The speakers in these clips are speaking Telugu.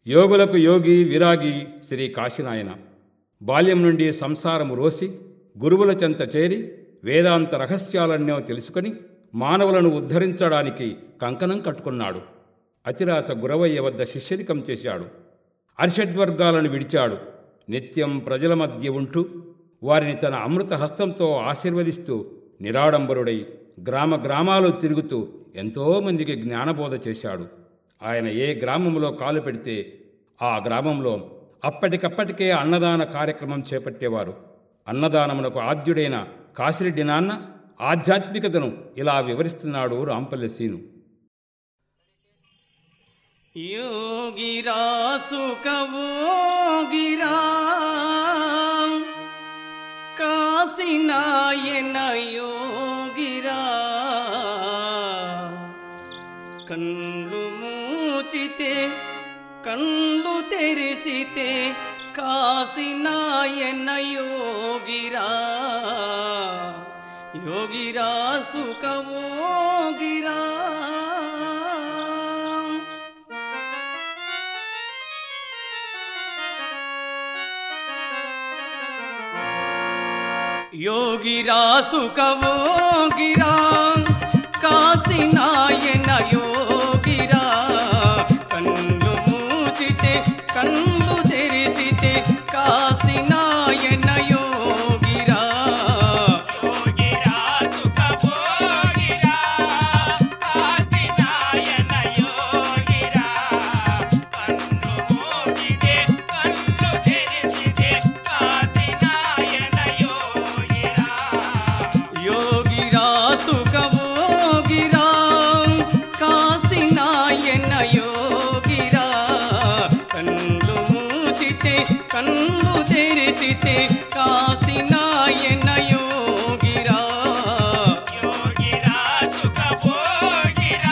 యోగులకు యోగి విరాగి శ్రీ కాశీనాయన బాల్యం నుండి సంసారము రోసి గురువుల చెంత చేరి వేదాంత రహస్యాలన్నో తెలుసుకొని మానవులను ఉద్ధరించడానికి కంకణం కట్టుకున్నాడు అతిరాచ గురవయ్య వద్ద శిష్యరికం చేశాడు అరిషడ్వర్గాలను విడిచాడు నిత్యం ప్రజల మధ్య ఉంటూ వారిని తన అమృత హస్తంతో ఆశీర్వదిస్తూ నిరాడంబరుడై గ్రామ గ్రామాలు తిరుగుతూ ఎంతోమందికి జ్ఞానబోధ చేశాడు ఆయన ఏ గ్రామంలో కాలు పెడితే ఆ గ్రామంలో అప్పటికప్పటికే అన్నదాన కార్యక్రమం చేపట్టేవారు అన్నదానమునకు ఆద్యుడైన కాశిరెడ్డి నాన్న ఆధ్యాత్మికతను ఇలా వివరిస్తున్నాడు రాంపల్లె సీను ಯೋಗಿರಾ ಸುಖವೋಗಿರಾ ಕಾಸಿನಾಯನ ಯೋಗಿರಾ ಕಣ್ಣು ಮೂಚಿತೆ ಕಣ್ಣು ತೆರೆಸಿತೆ ಕಾಸಿನಾಯನ ಯೋಗಿರಾ ಯೋಗಿರಾ ಸುಖವೋಗಿರಾ ಯೋಗಿರಾ ಸುಖವೋಗಿರಾ ಕಾಸಿನಾಯನ ಯೋಗಿರಾ ಕಣ್ಣು ಮೂಚಿತೆ ಕಣ್ಣು ತೆರೆಸಿತೆ ಕಾಸಿನಾಯನ ಯೋಗಿರಾ ಯೋಗಿರಾ ಸುಖವೋಗಿರಾ ಕಾಸಿನಾಯನ ಯೋಗಿರಾ ಕಣ್ಣು ಮೂಚಿತೆ ಕಣ್ಣು ತೆರೆಸಿತೆ ಕಾಸಿನಾಯನ ಯೋಗಿರಾ ಯೋಗಿರಾ ಸುಖವೋಗಿರಾ ಕಾಸಿನಾಯನ ಯೋಗಿರಾ ಕಣ್ಣು ಮೂಚಿತೆ ಕಣ್ಣು ತೆರೆಸಿತೆ ಕಾಸಿನಾಯನ ಯೋಗಿರಾ ಯೋಗಿರಾ ಸುಖವೋಗಿರಾ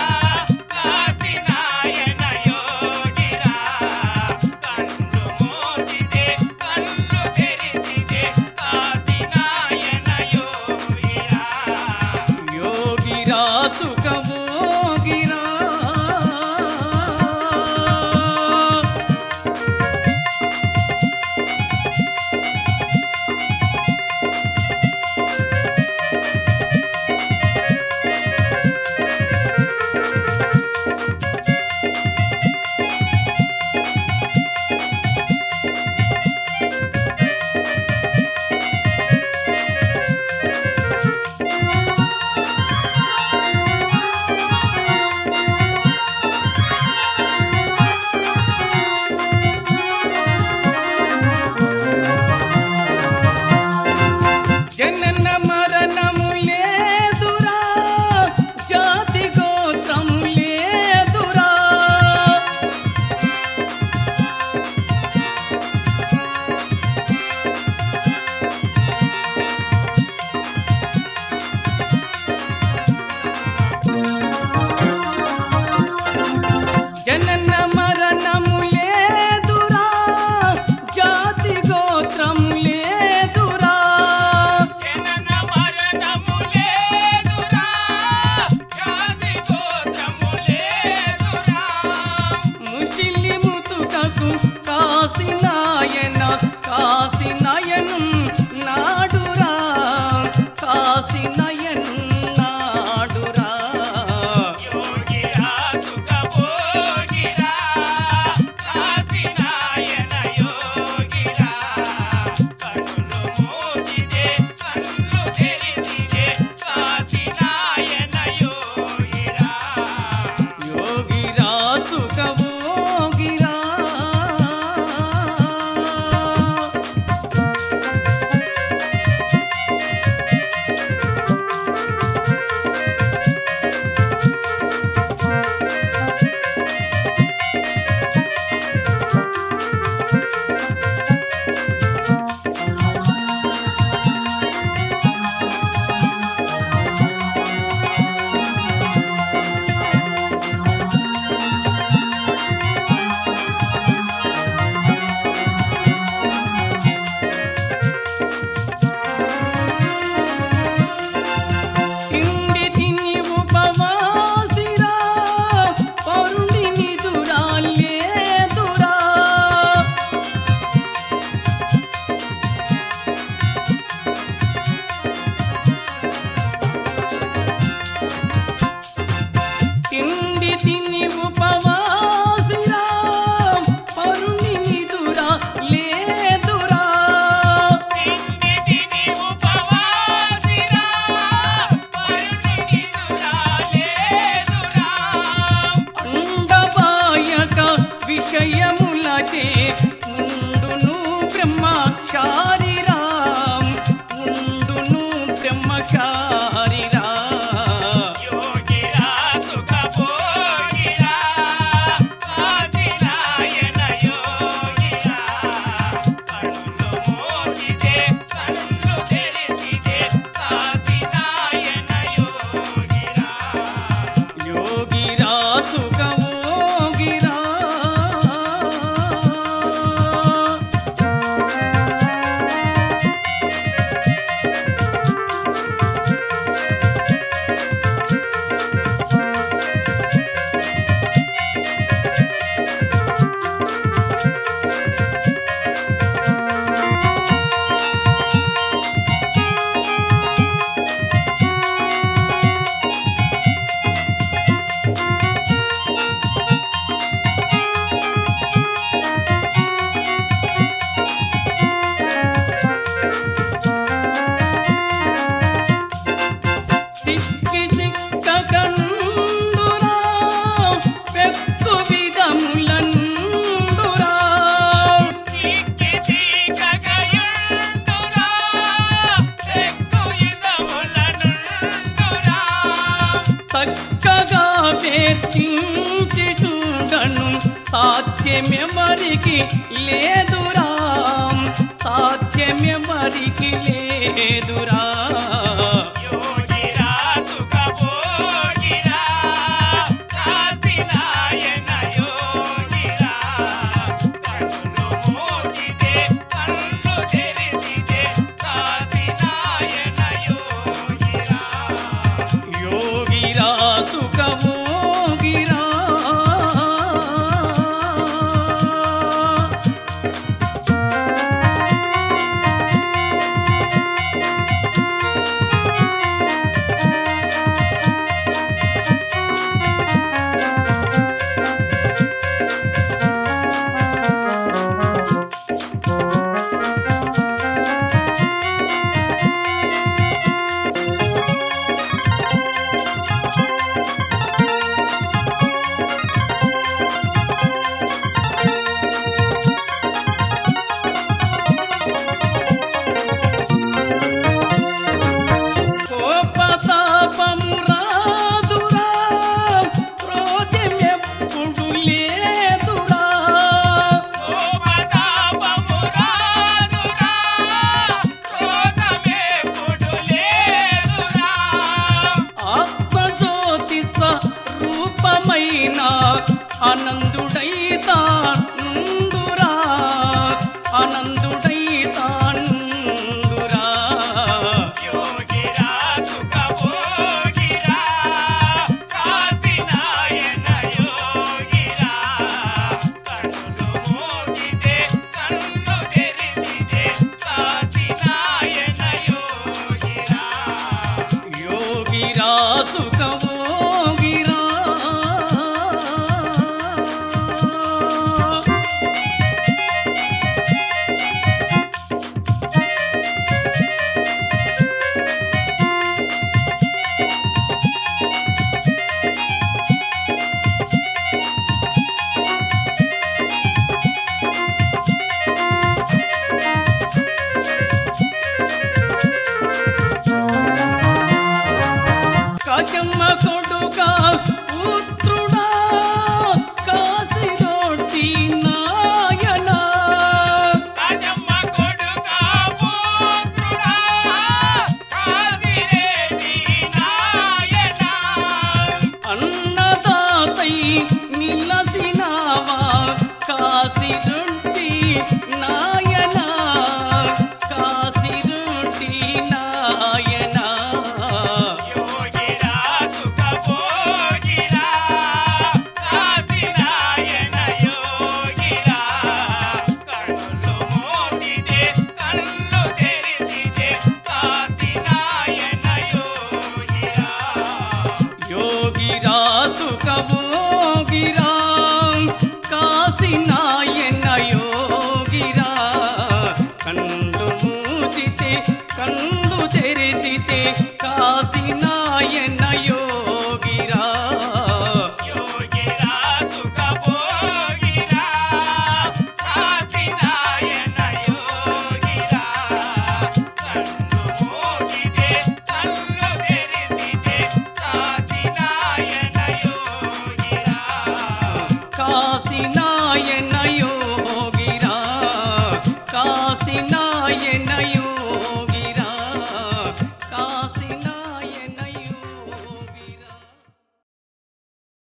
ಕಾಸಿನಾಯನ ಯೋಗಿರಾ ಕಣ್ಣು ಮೂಚಿತೆ ಕಣ್ಣು ತೆರೆಸಿತೆ ಕಾಸಿನಾಯನ ಯೋಗಿರಾ ಯೋಗಿರಾ ಸುಖವೋಗಿರಾ జనన మరణము లేదురా జాతి గోత్రము లేదురా జనన మరణము లేదురా జాతి గోత్రము లేదురా జనన మరణము లేదురా జాతి గోత్రము లేదురా ముషిలి ముతుకకు కాసినాయన కాసినయను నాడురా కాసినయను నాడురా యోగిరా సుఖభోగిరా కాసినాయన యోగిరా కన్నులు మూసితే కన్ను తెరిసితే కాసినాయన యోగిరా యోగిరా సుఖభోగిరా సంశయములచే ఉండును బ్రహ్మచారిరా ఉండును బ్రహ్మచారిరా యోగిరా సుఖభోగిరా కాశీనాయన యోగిరా కళ్ళు మోగితే కళ్ళు తెరిచితే కాశీనాయన యోగిరా యోగిరా సుఖమోగిరా సిక్కి సిక్కకందురా పెక్కు విధములందురా చిక్కి చీకగయుండురా ఎక్కు ఇదములనుండురా చక్కగా పేర్చించి చూడను సాధ్యమెవరికి లేదురా సాధ్యమెవరికి లేదురా